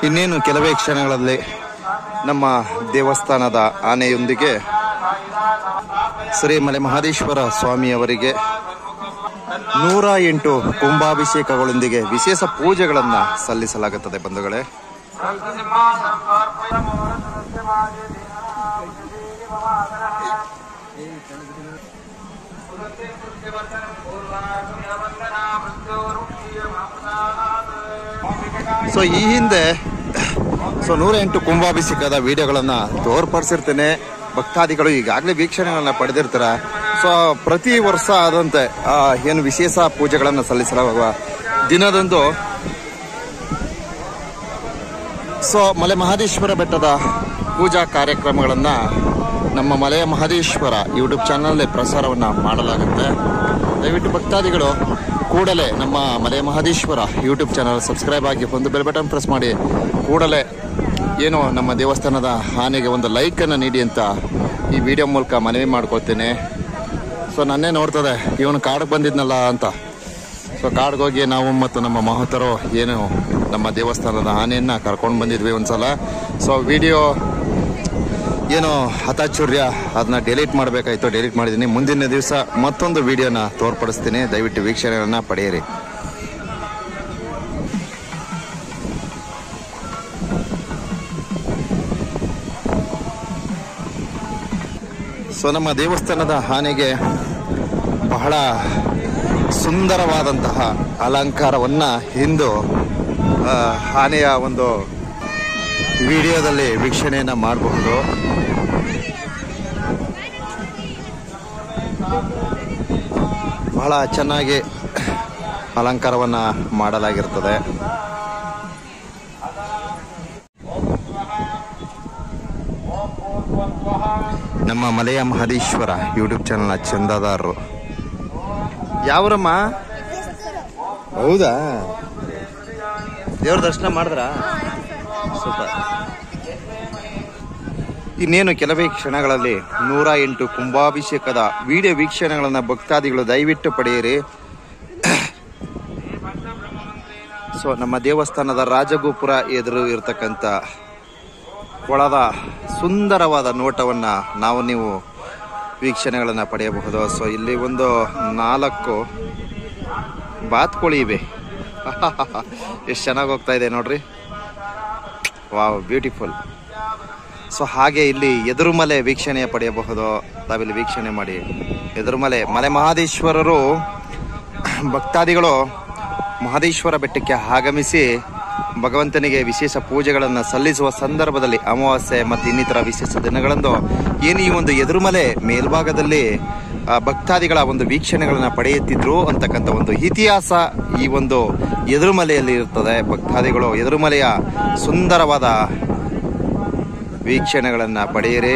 ಇನ್ನೇನು ಕೆಲವೇ ಕ್ಷಣಗಳಲ್ಲಿ ನಮ್ಮ ದೇವಸ್ಥಾನದ ಆನೆಯೊಂದಿಗೆ ಶ್ರೀ ಮಲೆ ಮಹದೇಶ್ವರ ಸ್ವಾಮಿಯವರಿಗೆ ನೂರ ಎಂಟು ಕುಂಭಾಭಿಷೇಕಗಳೊಂದಿಗೆ ವಿಶೇಷ ಪೂಜೆಗಳನ್ನು ಸಲ್ಲಿಸಲಾಗುತ್ತದೆ ಬಂಧುಗಳೇ ಸೊ ಈ ಹಿಂದೆ ಸೊ ನೂರ ಎಂಟು ಕುಂಭಾಭಿಷೇಕದ ವಿಡಿಯೋಗಳನ್ನು ತೋರ್ಪಡಿಸಿರ್ತೇನೆ ಭಕ್ತಾದಿಗಳು ಈಗಾಗಲೇ ವೀಕ್ಷಣೆಗಳನ್ನ ಪಡೆದಿರ್ತಾರೆ ಸೊ ಪ್ರತಿ ವರ್ಷ ಆದಂತೆ ಆ, ಏನು ವಿಶೇಷ ಪೂಜೆಗಳನ್ನು ಸಲ್ಲಿಸಲಾಗುವ ದಿನದಂದು ಸೊ ಮಲೆ ಮಹದೇಶ್ವರ ಬೆಟ್ಟದ ಪೂಜಾ ಕಾರ್ಯಕ್ರಮಗಳನ್ನು ನಮ್ಮ ಮಲೆಯ ಮಹದೇಶ್ವರ ಯೂಟ್ಯೂಬ್ ಚಾನಲ್ ಪ್ರಸಾರವನ್ನು ಮಾಡಲಾಗುತ್ತೆ ದಯವಿಟ್ಟು ಭಕ್ತಾದಿಗಳು ಕೂಡಲೇ ನಮ್ಮ ಮಲೆಯ ಮಹದೇಶ್ವರ ಯೂಟ್ಯೂಬ್ ಚಾನಲ್ ಸಬ್ಸ್ಕ್ರೈಬ್ ಆಗಿ ಒಂದು ಬೆಲ್ ಬಟನ್ ಪ್ರೆಸ್ ಮಾಡಿ ಕೂಡಲೇ ಏನು ನಮ್ಮ ದೇವಸ್ಥಾನದ ಆನೆಗೆ ಒಂದು ಲೈಕನ್ನು ನೀಡಿ ಅಂತ ಈ ವಿಡಿಯೋ ಮೂಲಕ ಮನವಿ ಮಾಡ್ಕೊಳ್ತೇನೆ ಸೊ ನನ್ನೇ ನೋಡ್ತದೆ ಇವನು ಕಾಡಿಗೆ ಬಂದಿದ್ನಲ್ಲ ಅಂತ ಸೊ ಕಾಡ್ಗೆ ಹೋಗಿ ನಾವು ಮತ್ತು ನಮ್ಮ ಮಹತರು ಏನು ನಮ್ಮ ದೇವಸ್ಥಾನದ ಆನೆಯನ್ನು ಕರ್ಕೊಂಡು ಬಂದಿದ್ವಿ ಒಂದ್ಸಲ ಸೊ ವಿಡಿಯೋ ಏನು ಹತಾಚುರ್ಯ ಅದನ್ನ ಡಿಲೀಟ್ ಮಾಡಬೇಕಾಯ್ತು ಡಿಲೀಟ್ ಮಾಡಿದ್ದೀನಿ ಮುಂದಿನ ದಿವಸ ಮತ್ತೊಂದು ವಿಡಿಯೋನ ತೋರ್ಪಡಿಸ್ತೀನಿ ದಯವಿಟ್ಟು ವೀಕ್ಷಣೆಗಳನ್ನ ಪಡೆಯಿರಿ ಸೊ ನಮ್ಮ ದೇವಸ್ಥಾನದ ಆನೆಗೆ ಬಹಳ ಸುಂದರವಾದಂತಹ ಅಲಂಕಾರವನ್ನ ಇಂದು ಆ, ಆನೆಯ ಒಂದು ವಿಡಿಯೋದಲ್ಲಿ ವೀಕ್ಷಣೆಯನ್ನ ಮಾಡಬಹುದು ಬಹಳ ಚೆನ್ನಾಗಿ ಅಲಂಕಾರವನ್ನ ಮಾಡಲಾಗಿರ್ತದೆ ನಮ್ಮ ಮಲೆಯ ಮಹದೇಶ್ವರ ಯೂಟ್ಯೂಬ್ ಚಾನಲ್ನ ಚಂದಾದಾರರು ಯಾವ್ರಮ್ಮ ಹೌದಾ ದೇವ್ರ ದರ್ಶನ ಮಾಡಿದ್ರ ಸೂಪರ್ ಇನ್ನೇನು ಕೆಲವೇ ಕ್ಷಣಗಳಲ್ಲಿ ನೂರ ಎಂಟು ಕುಂಭಾಭಿಷೇಕದ ವಿಡಿಯೋ ವೀಕ್ಷಣೆಗಳನ್ನ ಭಕ್ತಾದಿಗಳು ದಯವಿಟ್ಟು ಪಡೆಯಿರಿ ಸೊ ನಮ್ಮ ದೇವಸ್ಥಾನದ ರಾಜಗೋಪುರ ಎದುರು ಇರತಕ್ಕಂಥ ಕೊಳದ ಸುಂದರವಾದ ನೋಟವನ್ನ ನಾವು ನೀವು ವೀಕ್ಷಣೆಗಳನ್ನು ಪಡೆಯಬಹುದು ಸೊ ಇಲ್ಲಿ ಒಂದು ನಾಲ್ಕು ಬಾತ್ಕೋಳಿ ಇವೆ ಎಷ್ಟು ಚೆನ್ನಾಗಿ ಹೋಗ್ತಾ ಇದೆ ನೋಡ್ರಿ ವಾವ್ ಬ್ಯೂಟಿಫುಲ್ ಸೊ ಹಾಗೆ ಇಲ್ಲಿ ಎದುರುಮಲೆ ವೀಕ್ಷಣೆ ಪಡೆಯಬಹುದು ತಾವಿಲ್ಲಿ ವೀಕ್ಷಣೆ ಮಾಡಿ ಎದುರುಮಲೆ ಮಲೆ ಮಹದೇಶ್ವರರು ಭಕ್ತಾದಿಗಳು ಮಹದೇಶ್ವರ ಬೆಟ್ಟಕ್ಕೆ ಆಗಮಿಸಿ ಭಗವಂತನಿಗೆ ವಿಶೇಷ ಪೂಜೆಗಳನ್ನು ಸಲ್ಲಿಸುವ ಸಂದರ್ಭದಲ್ಲಿ ಅಮಾವಾಸ್ಯೆ ಮತ್ತು ಇನ್ನಿತರ ವಿಶೇಷ ದಿನಗಳಂದು ಏನು ಈ ಒಂದು ಎದುರುಮಲೆ ಮೇಲ್ಭಾಗದಲ್ಲಿ ಆ, ಭಕ್ತಾದಿಗಳ ಒಂದು ವೀಕ್ಷಣೆಗಳನ್ನು ಪಡೆಯುತ್ತಿದ್ರು ಅಂತಕ್ಕಂಥ ಒಂದು ಇತಿಹಾಸ ಈ ಒಂದು ಎದುರುಮಲೆಯಲ್ಲಿ ಇರ್ತದೆ ಭಕ್ತಾದಿಗಳು ಎದುರುಮಲೆಯ ಸುಂದರವಾದ ವೀಕ್ಷಣೆಗಳನ್ನು ಪಡೆಯಿರಿ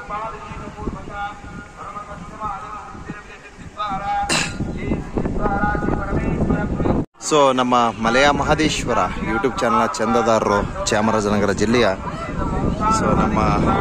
ಸೊ ನಮ್ಮ ಮಲೆಯ ಮಹದೇಶ್ವರ ಯೂಟ್ಯೂಬ್ ಚಾನಲ್ನ ಚಂದದಾರರು ಚಾಮರಾಜನಗರ ಜಿಲ್ಲೆಯ ಸೊ ನಮ್ಮ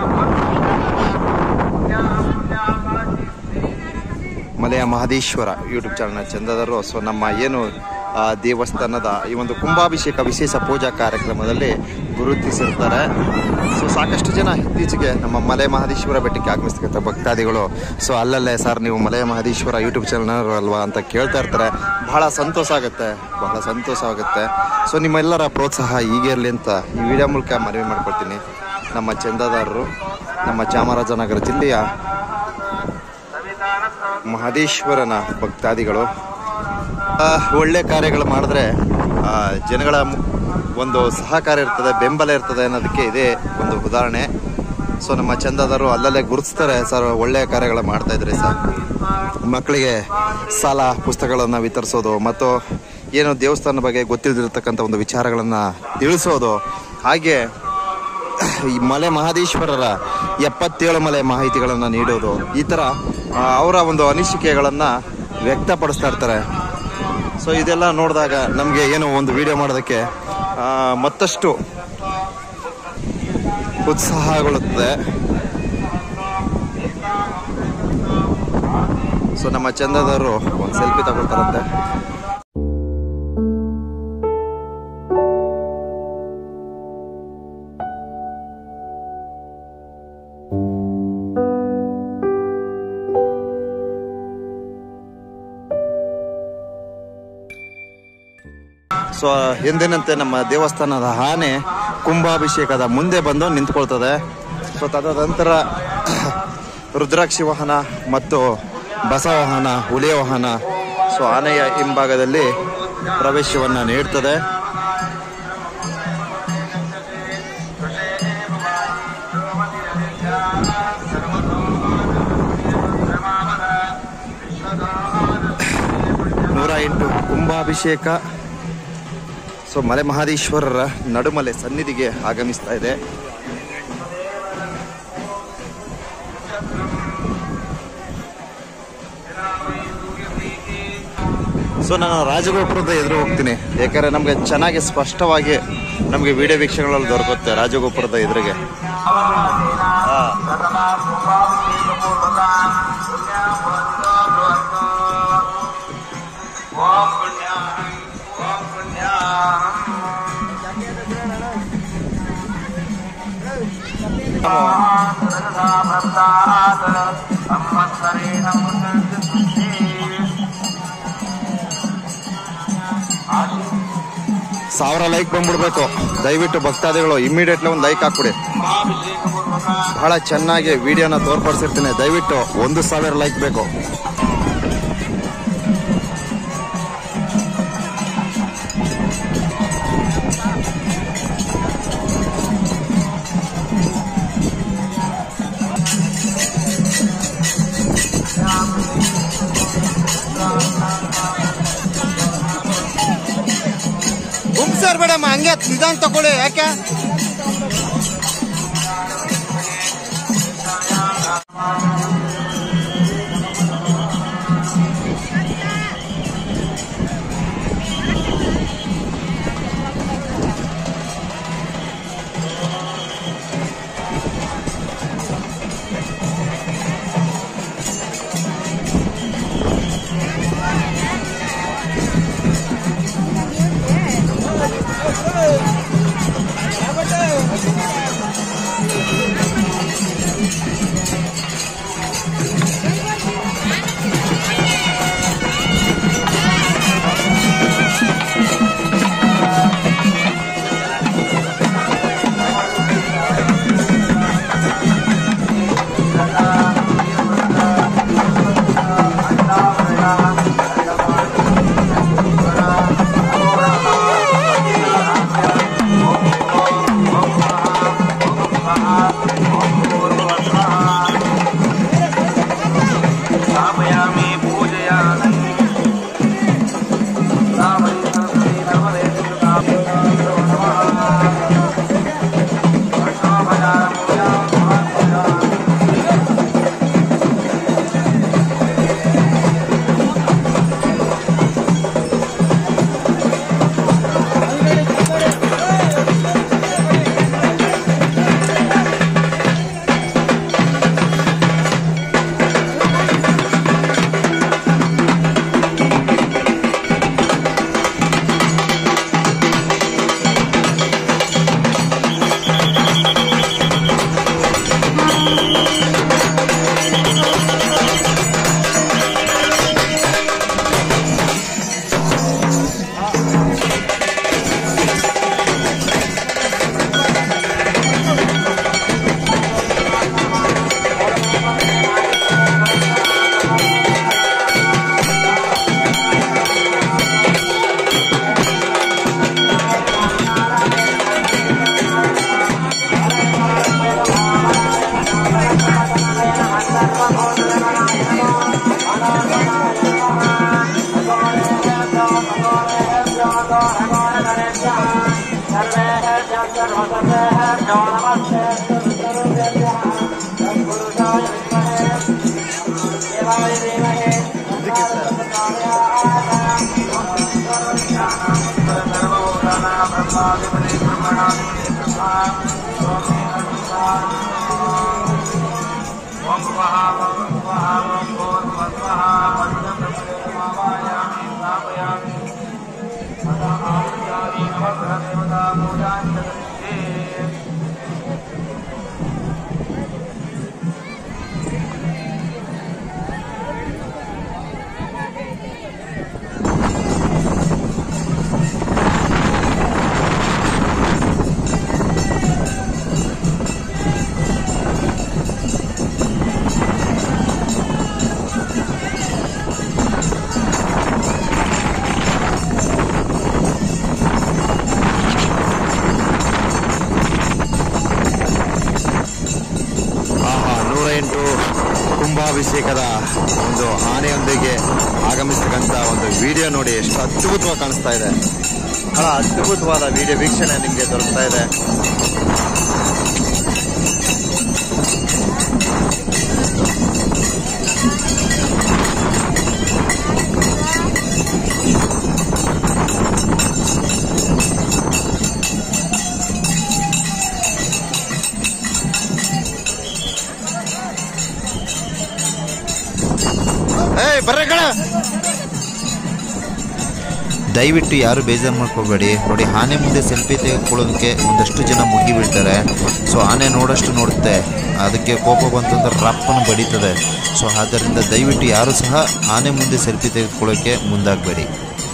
ಮಲೆಯ ಮಹದೇಶ್ವರ ಯೂಟ್ಯೂಬ್ ಚಾನಲ್ನ ಚಂದದಾರರು ಸೊ ನಮ್ಮ ಏನು ಆ, ದೇವಸ್ಥಾನದ ಈ ಒಂದು ಕುಂಭಾಭಿಷೇಕ ವಿಶೇಷ ಪೂಜಾ ಕಾರ್ಯಕ್ರಮದಲ್ಲಿ ಗುರುತಿಸಿರ್ತಾರೆ ಸೊ ಸಾಕಷ್ಟು ಜನ ಇತ್ತೀಚೆಗೆ ನಮ್ಮ ಮಲೆ ಮಹದೇಶ್ವರ ಬೆಟ್ಟಕ್ಕೆ ಆಗಮಿಸ್ತಕ್ಕಂಥ ಭಕ್ತಾದಿಗಳು ಸೊ ಅಲ್ಲಲ್ಲೇ ಸರ್ ನೀವು ಮಲೆ ಮಹದೇಶ್ವರ ಯೂಟ್ಯೂಬ್ ಚಾನಲ್ ಅಲ್ವಾ ಅಂತ ಕೇಳ್ತಾ ಇರ್ತಾರೆ ಬಹಳ ಸಂತೋಷ ಆಗುತ್ತೆ ಬಹಳ ಸಂತೋಷ ಆಗುತ್ತೆ ಸೊ ನಿಮ್ಮೆಲ್ಲರ ಪ್ರೋತ್ಸಾಹ ಹೀಗೆ ಇರಲಿ ಅಂತ ಈ ವಿಡಿಯೋ ಮೂಲಕ ಮನವಿ ಮಾಡ್ಕೊಳ್ತೀನಿ ನಮ್ಮ ಚಂದಾದಾರರು ನಮ್ಮ ಚಾಮರಾಜನಗರ ಜಿಲ್ಲೆಯ ಮಹದೇಶ್ವರನ ಭಕ್ತಾದಿಗಳು ಆ, ಒಳ್ಳೆ ಕಾರ್ಯಗಳು ಮಾಡಿದ್ರೆ ಆ, ಜನಗಳ ಮು- ಒಂದು ಸಹಕಾರ ಇರ್ತದೆ ಬೆಂಬಲ ಇರ್ತದೆ ಅನ್ನೋದಕ್ಕೆ ಇದೇ ಒಂದು ಉದಾಹರಣೆ ಸೊ ನಮ್ಮ ಚಂದದಾರರು ಅಲ್ಲಲ್ಲೇ ಗುರುತಿಸ್ತಾರೆ ಸರ್ ಒಳ್ಳೆಯ ಕಾರ್ಯಗಳು ಮಾಡ್ತಾ ಇದ್ರಿ ಸರ್ ಮಕ್ಕಳಿಗೆ ಸಾಲ ಪುಸ್ತಕಗಳನ್ನು ವಿತರಿಸೋದು ಮತ್ತು ಏನು ದೇವಸ್ಥಾನ ಬಗ್ಗೆ ಗೊತ್ತಿಲ್ಲದಿರ್ತಕ್ಕಂಥ ಒಂದು ವಿಚಾರಗಳನ್ನು ತಿಳಿಸೋದು ಹಾಗೆ ಈ ಮಲೆ ಮಹದೇಶ್ವರರ ಎಪ್ಪತ್ತೇಳು ಮಲೆ ಮಾಹಿತಿಗಳನ್ನು ನೀಡೋದು ಈ ಥರ ಆ, ಅವರ ಒಂದು ಅನಿಸಿಕೆಗಳನ್ನು ವ್ಯಕ್ತಪಡಿಸ್ತಾ ಇರ್ತಾರೆ ಸೊ ಇದೆಲ್ಲ ನೋಡಿದಾಗ ನಮಗೆ ಏನೋ ಒಂದು ವಿಡಿಯೋ ಮಾಡೋದಕ್ಕೆ ಆ, ಮತ್ತಷ್ಟು ಉತ್ಸಾಹಗೊಳ್ಳುತ್ತದೆ ಸೊ ನಮ್ಮ ಚಂದದವರು ಒಂದು ಸೆಲ್ಫಿ ತಗೊಳ್ತಾರಂತೆ ಸೊ ಎಂದಿನಂತೆ ನಮ್ಮ ದೇವಸ್ಥಾನದ ಆನೆ ಕುಂಭಾಭಿಷೇಕದ ಮುಂದೆ ಬಂದು ನಿಂತ್ಕೊಳ್ತದೆ ಸೊ ತದನಂತರ ರುದ್ರಾಕ್ಷಿ ವಾಹನ ಮತ್ತು ಬಸ ವಾಹನ ಹುಲಿಯ ವಾಹನ ಸೊ ಆನೆಯ ಹಿಂಭಾಗದಲ್ಲಿ ಪ್ರವೇಶವನ್ನು ನೀಡ್ತದೆ ನೂರ ಎಂಟು ಕುಂಭಾಭಿಷೇಕ ಸೊ ಮಲೆ ಮಹದೇಶ್ವರರ ನಡುಮಲೆ ಸನ್ನಿಧಿಗೆ ಆಗಮಿಸ್ತಾ ಇದೆ ಸೊ ನಾನು ರಾಜಗೋಪುರದ ಎದುರು ಹೋಗ್ತೀನಿ ಯಾಕಂದ್ರೆ ನಮಗೆ ಚೆನ್ನಾಗಿ ಸ್ಪಷ್ಟವಾಗಿ ನಮಗೆ ವಿಡಿಯೋ ವೀಕ್ಷಣೆಗಳಲ್ಲಿ ದೊರಕುತ್ತೆ ರಾಜಗೋಪುರದ ಎದುರಿಗೆ ಹಾ. ಸಾವಿರ ಲೈಕ್ ಬಂದ್ಬಿಡ್ಬೇಕು ದಯವಿಟ್ಟು ಭಕ್ತಾದಿಗಳು ಇಮಿಡಿಯೇಟ್ಲಿ ಒಂದು ಲೈಕ್ ಹಾಕ್ಬಿಡಿ ಬಹಳ ಚೆನ್ನಾಗಿ ವಿಡಿಯೋನ ತೋರ್ಪಡಿಸಿರ್ತೀನಿ ದಯವಿಟ್ಟು ಒಂದು ಸಾವಿರ ಲೈಕ್ ಬೇಕು ಗುಂಪ್ಸರ್ ಬೇಡಮ್ಮ ಹಂಗೆ ನಿಧಾನ ತಗೊಳ್ಳಿ ಯಾಕೆ स्थापयामि पूजयामि स्थापयति सरस्वती सर्वदेव ಕುಂಭಾಭಿಷೇಕದ ಒಂದು ಆನೆಯೊಂದಿಗೆ ಆಗಮಿಸ್ತಕ್ಕಂಥ ಒಂದು ವಿಡಿಯೋ ನೋಡಿ ಎಷ್ಟು ಅದ್ಭುತವಾಗಿ ಕಾಣಿಸ್ತಾ ಇದೆ ಬಹಳ ಅದ್ಭುತವಾದ ವಿಡಿಯೋ ವೀಕ್ಷಣೆ ನಿಮಗೆ ದೊರಕ್ತಾ ಇದೆ ಏಯ್ ಬರ್ರಿ ಕಣ ದಯವಿಟ್ಟು ಯಾರು ಬೇಜಾರು ಮಾಡ್ಕೋಬೇಡಿ ನೋಡಿ ಆನೆ ಮುಂದೆ ಸೆಲ್ಫಿ ತೆಗೆದುಕೊಳ್ಳೋದಕ್ಕೆ ಒಂದಷ್ಟು ಜನ ಮುಗಿ ಬೀಳ್ತಾರೆ ಸೊ ಆನೆ ನೋಡಷ್ಟು ನೋಡುತ್ತೆ ಅದಕ್ಕೆ ಕೋಪ ಬಂತಂದ್ರೆ ರಪ್ಪನ್ನು ಬಡೀತದೆ ಸೊ ಆದ್ದರಿಂದ ದಯವಿಟ್ಟು ಯಾರು ಸಹ ಆನೆ ಮುಂದೆ ಸೆಲ್ಫಿ ತೆಗೆದುಕೊಳ್ಳೋಕ್ಕೆ ಮುಂದಾಗಬೇಡಿ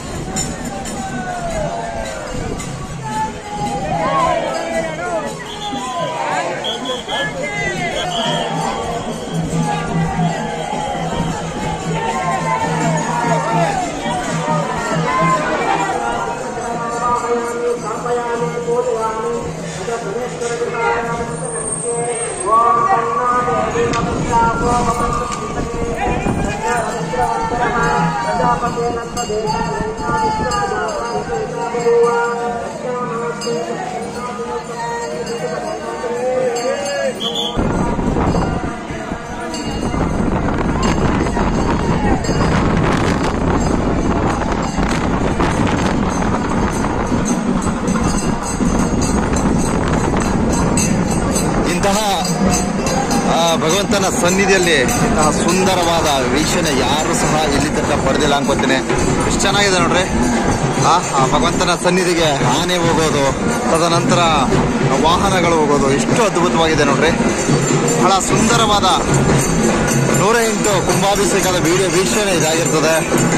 ಇಂತಹ ಆ, ಭಗವಂತನ ಸನ್ನಿಧಿಯಲ್ಲಿ ಇಂತಹ ಸುಂದರವಾದ ವೀಕ್ಷಣೆ ಯಾರು ಸಹ ಇಲ್ಲಿ ತನಕ ಪಡೆದಿಲ್ಲ ಅನ್ಕೋತೀನಿ ಎಷ್ಟು ಚೆನ್ನಾಗಿದೆ ನೋಡ್ರಿ ಆ ಆ ಭಗವಂತನ ಸನ್ನಿಧಿಗೆ ಆನೆ ಹೋಗೋದು ತದನಂತರ ವಾಹನಗಳು ಹೋಗೋದು ಎಷ್ಟು ಅದ್ಭುತವಾಗಿದೆ ನೋಡ್ರಿ ಬಹಳ ಸುಂದರವಾದ ನೂರ ಎಂಟು ಕುಂಭಾಭಿಷೇಕದ ವಿಡಿಯೋ ವೀಕ್ಷಣೆ ಇದಾಗಿರ್ತದೆ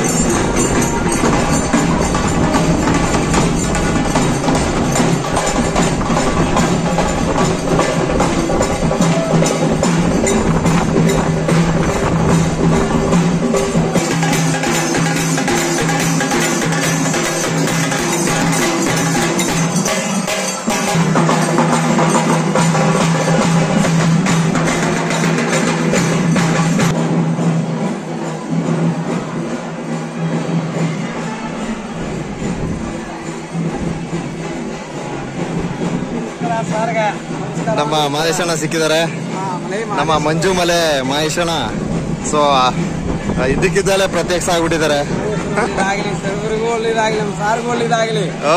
ನಮ್ಮ ಮಾದೇಶಣ್ಣ ಸಿಕ್ಕಿದ್ದಾರೆ ನಮ್ಮ ಮಂಜು ಮಲೆ ಮಹೇಶಣ್ಣ ಸೊ ಇದಕ್ಕಿದ್ದಲ್ಲೇ ಪ್ರತ್ಯಕ್ಷ ಆಗ್ಬಿಟ್ಟಿದ್ದಾರೆ ಇದಾಗಲಿ ಸರ್ವರಿಗೂ ಒಳ್ಳೇದಾಗಲಿ ನಮ್ಮ ಸಾರಿಗೂ ಒಳ್ಳೇದಾಗಲಿ ಓ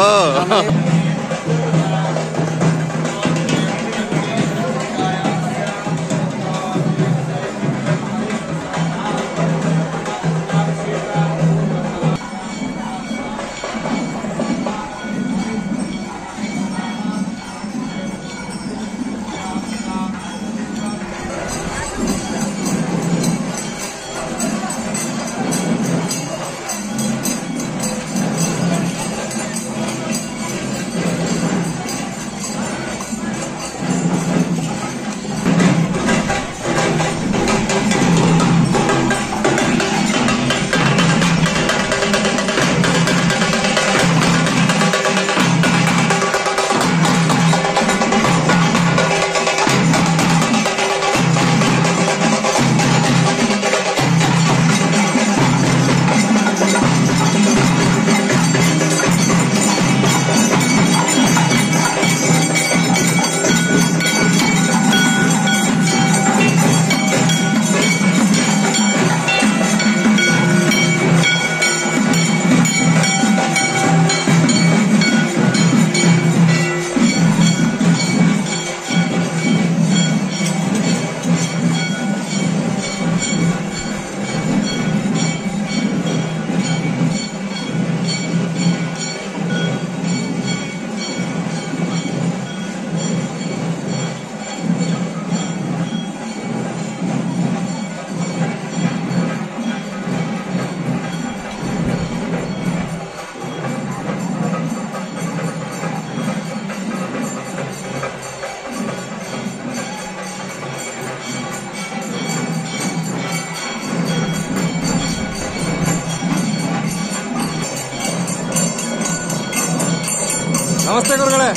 ನಮಸ್ತೆ ಗುರುಗಳೇ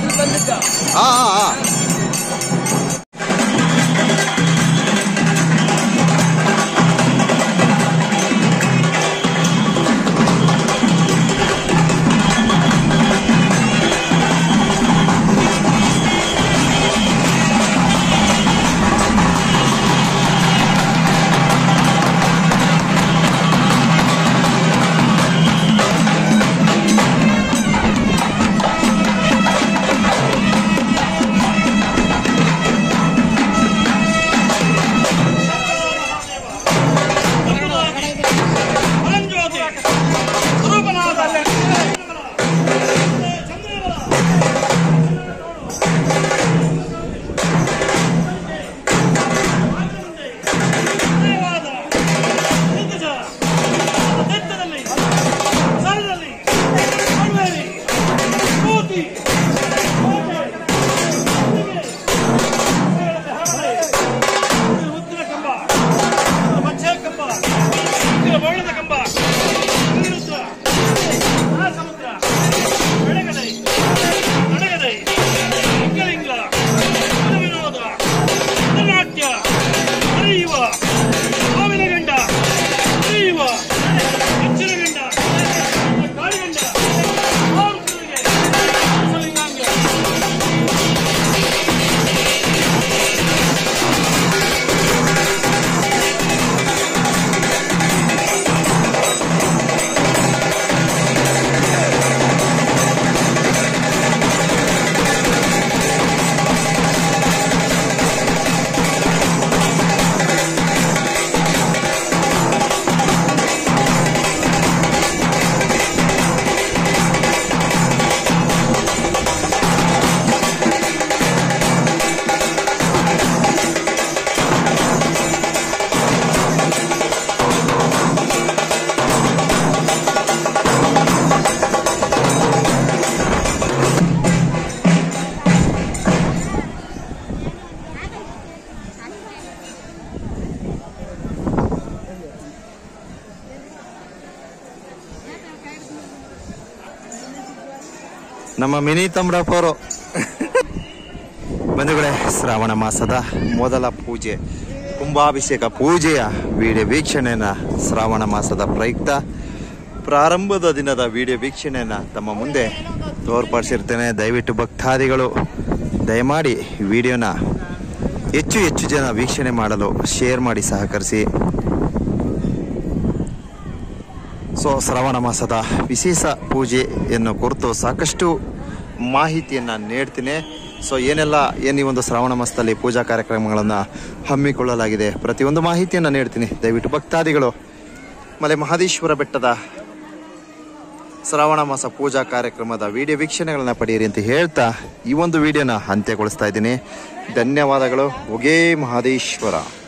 ಹಾ ಹಾ ಹಾ ನಮ್ಮ ಮಿನಿ ತಮ್ರಪ್ಪ ಅವರು ಬಂಧುಗಳೇ ಶ್ರಾವಣ ಮಾಸದ ಮೊದಲ ಪೂಜೆ ಕುಂಭಾಭಿಷೇಕ ಪೂಜೆಯ ವಿಡಿಯೋ ವೀಕ್ಷಣೆಯನ್ನ ಶ್ರಾವಣ ಮಾಸದ ಪ್ರಯುಕ್ತ ಪ್ರಾರಂಭದ ದಿನದ ವಿಡಿಯೋ ವೀಕ್ಷಣೆಯನ್ನ ತಮ್ಮ ಮುಂದೆ ತೋರ್ಪಡಿಸಿರ್ತೇನೆ ದಯವಿಟ್ಟು ಭಕ್ತಾದಿಗಳು ದಯಮಾಡಿ ವಿಡಿಯೋನ ಹೆಚ್ಚು ಹೆಚ್ಚು ಜನ ವೀಕ್ಷಣೆ ಮಾಡಲು ಶೇರ್ ಮಾಡಿ ಸಹಕರಿಸಿ ಸೊ ಶ್ರಾವಣ ಮಾಸದ ವಿಶೇಷ ಪೂಜೆಯನ್ನು ಕುರಿತು ಸಾಕಷ್ಟು ಮಾಹಿತಿಯನ್ನು ನೀಡ್ತೀನಿ ಸೊ ಏನೆಲ್ಲ ಏನು ಈ ಒಂದು ಶ್ರಾವಣ ಮಾಸದಲ್ಲಿ ಪೂಜಾ ಕಾರ್ಯಕ್ರಮಗಳನ್ನು ಹಮ್ಮಿಕೊಳ್ಳಲಾಗಿದೆ ಪ್ರತಿಯೊಂದು ಮಾಹಿತಿಯನ್ನು ನೀಡ್ತೀನಿ ದಯವಿಟ್ಟು ಭಕ್ತಾದಿಗಳು ಮಲೆ ಮಹದೇಶ್ವರ ಬೆಟ್ಟದ ಶ್ರಾವಣ ಮಾಸ ಪೂಜಾ ಕಾರ್ಯಕ್ರಮದ ವಿಡಿಯೋ ವೀಕ್ಷಣೆಗಳನ್ನ ಪಡೆಯಿರಿ ಅಂತ ಹೇಳ್ತಾ ಈ ಒಂದು ವಿಡಿಯೋನ ಅಂತ್ಯಗೊಳಿಸ್ತಾ ಇದ್ದೀನಿ ಧನ್ಯವಾದಗಳು ಒಗೇ ಮಹದೇಶ್ವರ